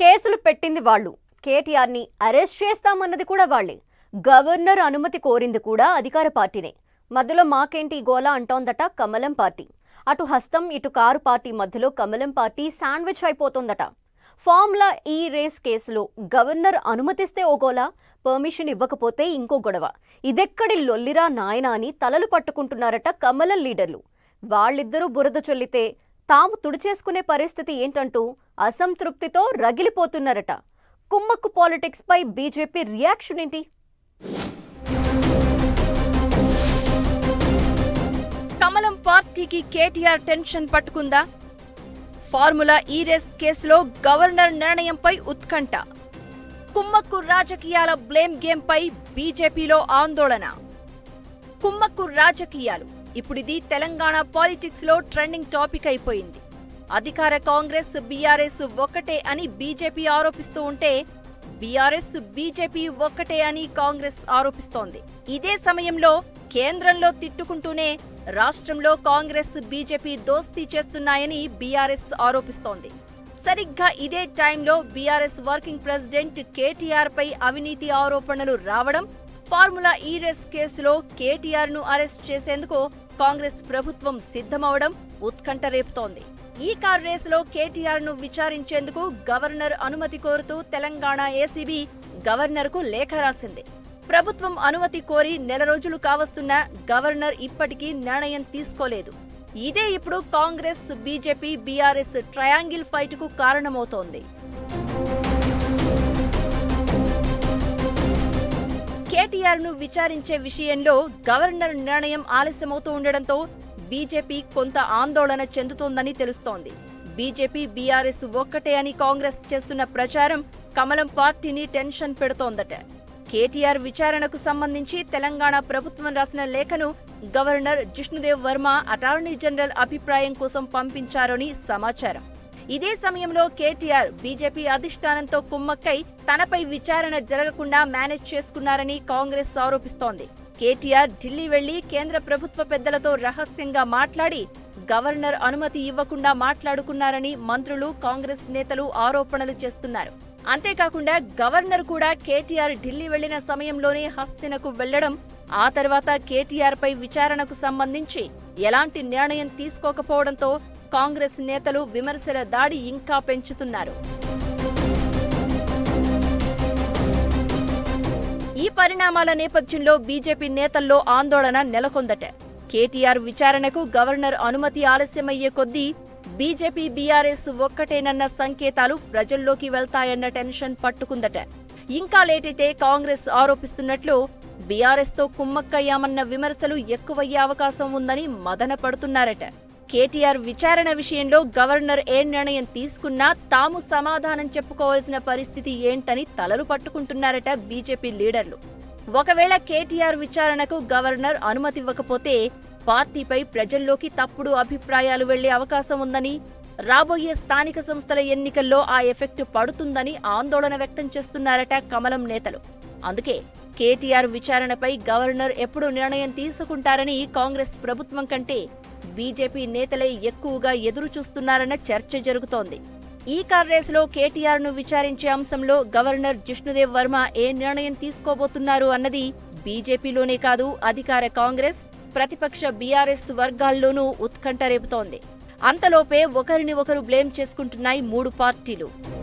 కేసులు పెట్టింది వాళ్ళు కేటీఆర్ని అరెస్ట్ చేస్తామన్నది కూడా వాళ్ళే గవర్నర్ అనుమతి కోరింది కూడా అధికార పార్టీనే మధ్యలో మాకేంటి ఈ గోల అంటోందట కమలం పార్టీ అటు హస్తం ఇటు కారు పార్టీ మధ్యలో కమలం పార్టీ శాండ్విచ్ అయిపోతోందట ఫార్ములా ఈ రేస్ కేసులో గవర్నర్ అనుమతిస్తే ఓ గోల పర్మిషన్ ఇవ్వకపోతే ఇంకో గొడవ ఇదెక్కడి లొల్లిరా నాయనా అని తలలు పట్టుకుంటున్నారట కమలం లీడర్లు వాళ్ళిద్దరూ బురద చొల్లితే తాము తుడిచేసుకునే పరిస్థితి ఏంటంటూ అసంతృప్తితో రగిలిపోతున్నారట కుమ్మక్కు పాలిటిక్స్ పై బీజేపీ రియాక్షన్ ఏంటి కమలం పార్టీకి కేటీఆర్ టెన్షన్ పట్టుకుందా ఫార్ములా ఈ రేస్ కేసులో గవర్నర్ నిర్ణయంపై ఉత్కంఠ కుమ్మక్కు రాజకీయాల బ్లేమ్ గేమ్పై బీజేపీలో ఆందోళన కుమ్మక్కు రాజకీయాలు ఇప్పుడిది తెలంగాణ పాలిటిక్స్ లో ట్రెండింగ్ టాపిక్ అయిపోయింది అధికార కాంగ్రెస్ బీఆర్ఎస్ ఒక్కటే అని బీజేపీ ఆరోపిస్తూ ఉంటే బీఆర్ఎస్ బీజేపీ ఒక్కటే అని కాంగ్రెస్ ఆరోపిస్తోంది ఇదే సమయంలో కేంద్రంలో తిట్టుకుంటూనే రాష్ట్రంలో కాంగ్రెస్ బీజేపీ దోస్తీ చేస్తున్నాయని బీఆర్ఎస్ ఆరోపిస్తోంది సరిగ్గా ఇదే టైంలో బీఆర్ఎస్ వర్కింగ్ ప్రెసిడెంట్ కేటీఆర్ పై అవినీతి ఆరోపణలు రావడం ఫార్ములా ఈ రేస్ కేసులో కేటీఆర్ ను అరెస్ట్ చేసేందుకు కాంగ్రెస్ ప్రభుత్వం సిద్ధమవడం ఉత్కంఠ రేపుతోంది ఈ కార్ రేసులో కేటీఆర్ ను విచారించేందుకు గవర్నర్ అనుమతి కోరుతూ తెలంగాణ ఏసీబీ గవర్నర్ కు లేఖ రాసింది ప్రభుత్వం అనుమతి కోరి నెల రోజులు కావస్తున్నా గవర్నర్ ఇప్పటికీ నిర్ణయం తీసుకోలేదు ఇదే ఇప్పుడు Congress BJP BRS triangle fight కు కారణమవుతోంది కేటీఆర్ ను విచారించే విషయంలో గవర్నర్ నిర్ణయం ఆలస్యమవుతూ ఉండడంతో బీజేపీ కొంత ఆందోళన చెందుతోందని తెలుస్తోంది బీజేపీ బీఆర్ఎస్ ఒక్కటే అని కాంగ్రెస్ చేస్తున్న ప్రచారం కమలం పార్టీని టెన్షన్ పెడుతోందట కేటీఆర్ విచారణకు సంబంధించి తెలంగాణ ప్రభుత్వం రాసిన లేఖను governor Jishnudev Varma attorney general అభిప్రాయం కోసం పంపించారని సమాచారం ఇదే సమయంలో కేటీఆర్ బీజేపీ అధిష్టానంతో కుమ్మక్కై తనపై విచారణ జరగకుండా మేనేజ్ చేసుకున్నారని కాంగ్రెస్ ఆరోపిస్తోంది కేటీఆర్ ఢిల్లీ వెళ్లి కేంద్ర ప్రభుత్వ పెద్దలతో రహస్యంగా మాట్లాడి గవర్నర్ అనుమతి ఇవ్వకుండా మాట్లాడుకున్నారని మంత్రులు కాంగ్రెస్ నేతలు ఆరోపణలు చేస్తున్నారు అంతేకాకుండా గవర్నర్ కూడా కేటీఆర్ ఢిల్లీ వెళ్లిన సమయంలోనే హస్తినకు వెళ్లడం ఆ తర్వాత కేటీఆర్ పై విచారణకు సంబంధించి ఎలాంటి నిర్ణయం తీసుకోకపోవడంతో కాంగ్రెస్ నేతలు విమర్శల దాడి ఇంకా పెంచుతున్నారు ఈ పరిణామాల నేపథ్యంలో బీజేపీ నేతల్లో ఆందోళన నెలకొందట కేటీఆర్ విచారణకు గవర్నర్ అనుమతి ఆలస్యమయ్యే కొద్దీ బీజేపీ బీఆర్ఎస్ ఒక్కటేనన్న సంకేతాలు ప్రజల్లోకి వెళ్తాయన్న టెన్షన్ పట్టుకుందట ఇంకా లేటైతే కాంగ్రెస్ ఆరోపిస్తున్నట్లు బీఆర్ఎస్ తో కుమ్మక్కయ్యామన్న విమర్శలు ఎక్కువయ్యే అవకాశం ఉందని మదన పడుతున్నారట కేటీఆర్ విచారణ విషయంలో గవర్నర్ ఏ నిర్ణయం తీసుకున్నా తాము సమాధానం చెప్పుకోవాల్సిన పరిస్థితి ఏంటని తలలు పట్టుకుంటున్నారట బీజేపీ లీడర్లు ఒకవేళ కేటీఆర్ విచారణకు గవర్నర్ అనుమతివ్వకపోతే పార్టీపై ప్రజల్లోకి తప్పుడు అభిప్రాయాలు వెళ్లే అవకాశం ఉందని రాబోయే స్థానిక సంస్థల ఎన్నికల్లో ఆ ఎఫెక్ట్ పడుతుందని ఆందోళన వ్యక్తం చేస్తున్నారట కమలం నేతలు అందుకే కేటీఆర్ విచారణపై గవర్నర్ ఎప్పుడు నిర్ణయం తీసుకుంటారని కాంగ్రెస్ ప్రభుత్వం కంటే బీజేపీ నేతలే ఎక్కువగా ఎదురు చూస్తున్నారన్న చర్చ జరుగుతోంది ఈ కార్ రేసులో కేటీఆర్ ను విచారించే అంశంలో గవర్నర్ జిష్ణుదేవ్ వర్మ ఏ నిర్ణయం తీసుకోబోతున్నారు అన్నది బీజేపీలోనే కాదు అధికార కాంగ్రెస్ ప్రతిపక్ష బీఆర్ఎస్ వర్గాల్లోనూ ఉత్కంఠ రేపుతోంది అంతలోపే ఒకరిని ఒకరు బ్లేమ్ చేసుకుంటున్నాయి మూడు పార్టీలు